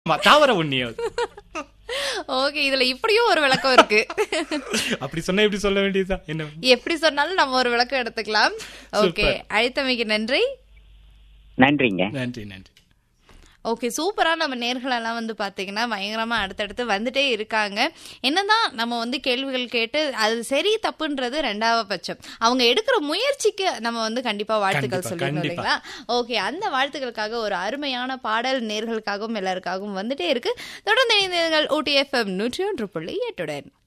ஆமா, தாவர உண்ணியம் ஓகே இதுல இப்படியும் ஒரு விளக்கம் இருக்கு அப்படி சொன்னா எப்படி சொல்ல வேண்டியதுதான் என்ன எப்படி சொன்னாலும் நம்ம ஒரு விளக்கம் எடுத்துக்கலாம் ஓகே அழைத்தமைக்கு நன்றி நன்றிங்க நன்றி நன்றி ஓகே சூப்பரா நம்ம நேர்களெல்லாம் வந்து பாத்தீங்கன்னா பயங்கரமா அடுத்தடுத்து வந்துட்டே இருக்காங்க என்னதான் நம்ம வந்து கேள்விகள் கேட்டு அது சரி தப்புன்றது ரெண்டாவது பட்சம் அவங்க எடுக்கிற முயற்சிக்கு நம்ம வந்து கண்டிப்பா வாழ்த்துக்கள் கண்டிப்பா, சொல்லிடணும் கண்டிப்பா. இல்லைங்களா ஓகே அந்த வாழ்த்துக்களுக்காக ஒரு அருமையான பாடல் நேர்களுக்காகவும் எல்லாருக்காகவும் வந்துட்டே இருக்கு தொடர்ந்து இணைந்தீர்கள் ஓடிஎஃப்எம் நூற்றி ஒன்று புள்ளி எட்டுடன்